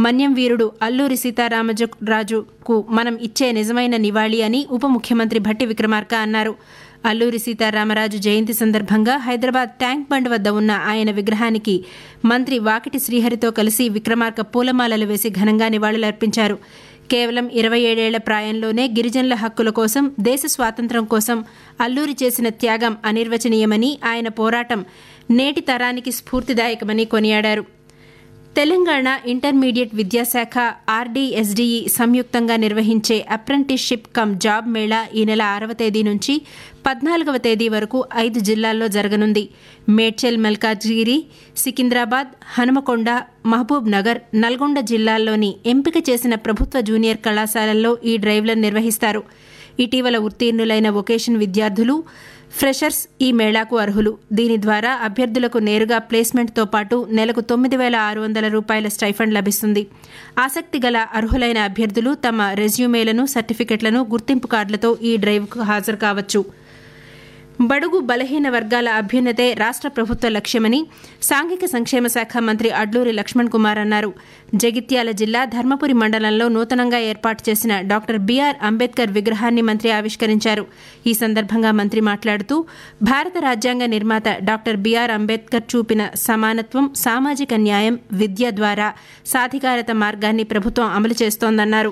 మన్యం వీరుడు అల్లూరి సీతారామరాజుకు మనం ఇచ్చే నిజమైన నివాళి అని ఉప ముఖ్యమంత్రి భట్టి విక్రమార్క అన్నారు అల్లూరి సీతారామరాజు జయంతి సందర్భంగా హైదరాబాద్ ట్యాంక్ బండ్ వద్ద ఉన్న ఆయన విగ్రహానికి మంత్రి వాకిటి శ్రీహరితో కలిసి విక్రమార్క పూలమాలలు వేసి ఘనంగా నివాళులర్పించారు కేవలం ఇరవై ఏడేళ్ల ప్రాయంలోనే గిరిజనుల హక్కుల కోసం దేశ స్వాతంత్ర్యం కోసం అల్లూరి చేసిన త్యాగం అనిర్వచనీయమని ఆయన పోరాటం నేటి తరానికి స్ఫూర్తిదాయకమని కొనియాడారు తెలంగాణ ఇంటర్మీడియట్ విద్యాశాఖ ఆర్డీఎస్డీఈ సంయుక్తంగా నిర్వహించే అప్రెంటిస్షిప్ కమ్ జాబ్ మేళా ఈ నెల ఆరవ తేదీ నుంచి పద్నాలుగవ తేదీ వరకు ఐదు జిల్లాల్లో జరగనుంది మేడ్చల్ మల్కాజ్గిరి సికింద్రాబాద్ హనుమకొండ మహబూబ్ నగర్ నల్గొండ జిల్లాల్లోని ఎంపిక చేసిన ప్రభుత్వ జూనియర్ కళాశాలల్లో ఈ డ్రైవ్లను నిర్వహిస్తారు ఇటీవల ఉత్తీర్ణులైన వొకేషన్ విద్యార్థులు ఫ్రెషర్స్ ఈ మేళాకు అర్హులు దీని ద్వారా అభ్యర్థులకు నేరుగా ప్లేస్మెంట్తో పాటు నెలకు తొమ్మిది వేల ఆరు వందల రూపాయల స్టైఫండ్ లభిస్తుంది ఆసక్తి గల అర్హులైన అభ్యర్థులు తమ రెజ్యూమేలను సర్టిఫికెట్లను గుర్తింపు కార్డులతో ఈ డ్రైవ్కు హాజరు కావచ్చు బడుగు బలహీన వర్గాల అభ్యున్నతే రాష్ట్ర ప్రభుత్వ లక్ష్యమని సాంఘిక సంక్షేమ శాఖ మంత్రి అడ్లూరి లక్ష్మణ్ కుమార్ అన్నారు జగిత్యాల జిల్లా ధర్మపురి మండలంలో నూతనంగా ఏర్పాటు చేసిన డాక్టర్ బీఆర్ అంబేద్కర్ విగ్రహాన్ని మంత్రి ఆవిష్కరించారు ఈ సందర్భంగా మంత్రి మాట్లాడుతూ భారత రాజ్యాంగ నిర్మాత డాక్టర్ బీఆర్ అంబేద్కర్ చూపిన సమానత్వం సామాజిక న్యాయం విద్య ద్వారా సాధికారత మార్గాన్ని ప్రభుత్వం అమలు చేస్తోందన్నారు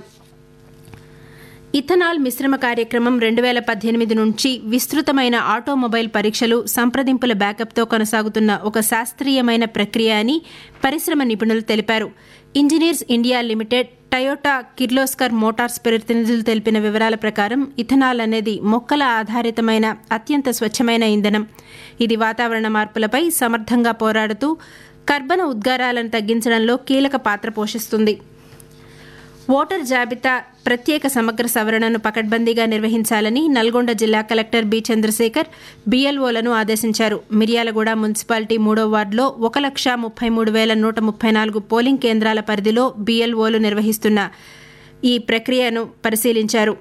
ఇథనాల్ మిశ్రమ కార్యక్రమం రెండు వేల పద్దెనిమిది నుంచి విస్తృతమైన ఆటోమొబైల్ పరీక్షలు సంప్రదింపుల బ్యాకప్తో కొనసాగుతున్న ఒక శాస్త్రీయమైన ప్రక్రియ అని పరిశ్రమ నిపుణులు తెలిపారు engineers India limited Toyota Kirloskar motors ప్రతినిధులు తెలిపిన వివరాల ప్రకారం ఇథనాల్ అనేది మొక్కల ఆధారితమైన అత్యంత స్వచ్ఛమైన ఇంధనం ఇది వాతావరణ మార్పులపై సమర్థంగా పోరాడుతూ కర్బన ఉద్గారాలను తగ్గించడంలో కీలక పాత్ర పోషిస్తుంది ఓటర్ జాబితా ప్రత్యేక సమగ్ర సవరణను పకడ్బందీగా నిర్వహించాలని నల్గొండ జిల్లా కలెక్టర్ బి చంద్రశేఖర్ బీఎల్ఓలను ఆదేశించారు మిర్యాలగూడ మున్సిపాలిటీ మూడో వార్డులో ఒక లక్ష ముప్పై మూడు వేల నూట ముప్పై నాలుగు పోలింగ్ కేంద్రాల పరిధిలో బీఎల్ఓలు నిర్వహిస్తున్న ఈ ప్రక్రియను పరిశీలించారు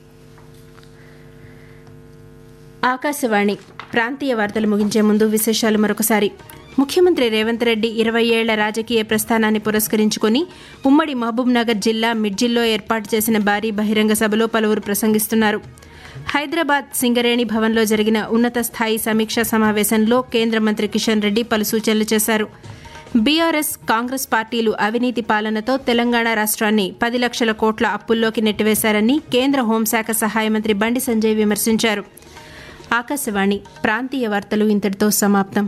ఆకాశవాణి ప్రాంతీయ వార్తలు ముగించే ముందు విశేషాలు మరొకసారి ముఖ్యమంత్రి రేవంత్ రెడ్డి ఇరవై ఏళ్ల రాజకీయ ప్రస్థానాన్ని పురస్కరించుకుని ఉమ్మడి మహబూబ్నగర్ జిల్లా మిడ్జిల్లో ఏర్పాటు చేసిన భారీ బహిరంగ సభలో పలువురు ప్రసంగిస్తున్నారు హైదరాబాద్ సింగరేణి భవన్లో జరిగిన ఉన్నత స్థాయి సమీక్షా సమావేశంలో కేంద్ర మంత్రి కిషన్ రెడ్డి పలు సూచనలు చేశారు బీఆర్ఎస్ కాంగ్రెస్ పార్టీలు అవినీతి పాలనతో తెలంగాణ రాష్ట్రాన్ని పది లక్షల కోట్ల అప్పుల్లోకి నెట్టివేశారని కేంద్ర హోంశాఖ సహాయ మంత్రి బండి సంజయ్ విమర్శించారు ఆకాశవాణి ప్రాంతీయ వార్తలు ఇంతటితో సమాప్తం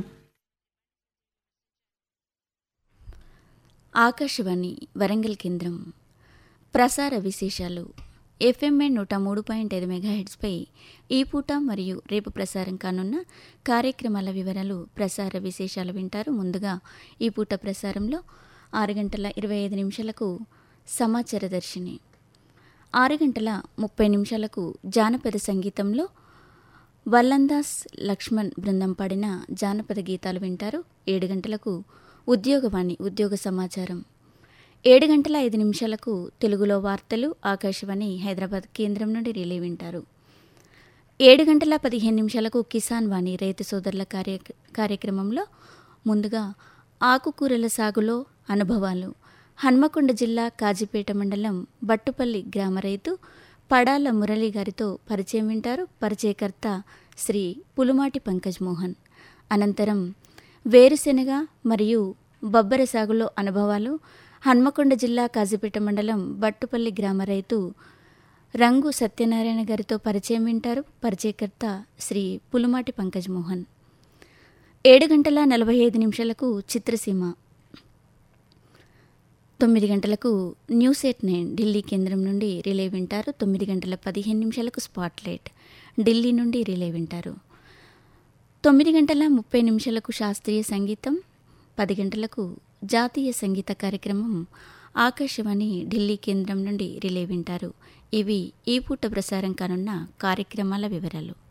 ఆకాశవాణి వరంగల్ కేంద్రం ప్రసార విశేషాలు ఎఫ్ఎంఏ నూట మూడు పాయింట్ ఐదు మెగాహెడ్స్పై ఈ పూట మరియు రేపు ప్రసారం కానున్న కార్యక్రమాల వివరాలు ప్రసార విశేషాలు వింటారు ముందుగా ఈ పూట ప్రసారంలో ఆరు గంటల ఇరవై ఐదు నిమిషాలకు సమాచార దర్శిని ఆరు గంటల ముప్పై నిమిషాలకు జానపద సంగీతంలో వల్లందాస్ లక్ష్మణ్ బృందం పాడిన జానపద గీతాలు వింటారు ఏడు గంటలకు ఉద్యోగవాణి ఉద్యోగ సమాచారం ఏడు గంటల ఐదు నిమిషాలకు తెలుగులో వార్తలు ఆకాశవాణి హైదరాబాద్ కేంద్రం నుండి రిలే వింటారు ఏడు గంటల పదిహేను నిమిషాలకు కిసాన్ వాణి రైతు సోదరుల కార్య కార్యక్రమంలో ముందుగా ఆకుకూరల సాగులో అనుభవాలు హన్మకొండ జిల్లా కాజీపేట మండలం బట్టుపల్లి గ్రామ రైతు పడాల మురళి గారితో పరిచయం వింటారు పరిచయకర్త శ్రీ పులుమాటి పంకజ్ మోహన్ అనంతరం వేరుశెనగ మరియు బొబ్బర సాగులో అనుభవాలు హన్మకొండ జిల్లా కాజీపేట మండలం బట్టుపల్లి గ్రామ రైతు రంగు సత్యనారాయణ గారితో పరిచయం వింటారు పరిచయకర్త శ్రీ పులుమాటి పంకజ్ మోహన్ ఏడు గంటల నలభై ఐదు నిమిషాలకు చిత్రసీమ తొమ్మిది గంటలకు న్యూస్ ఎయిట్ నైన్ ఢిల్లీ కేంద్రం నుండి రిలే వింటారు తొమ్మిది గంటల పదిహేను నిమిషాలకు స్పాట్లైట్ ఢిల్లీ నుండి రిలే వింటారు తొమ్మిది గంటల ముప్పై నిమిషాలకు శాస్త్రీయ సంగీతం పది గంటలకు జాతీయ సంగీత కార్యక్రమం ఆకాశవాణి ఢిల్లీ కేంద్రం నుండి రిలే వింటారు ఇవి ఈ పూట ప్రసారం కానున్న కార్యక్రమాల వివరాలు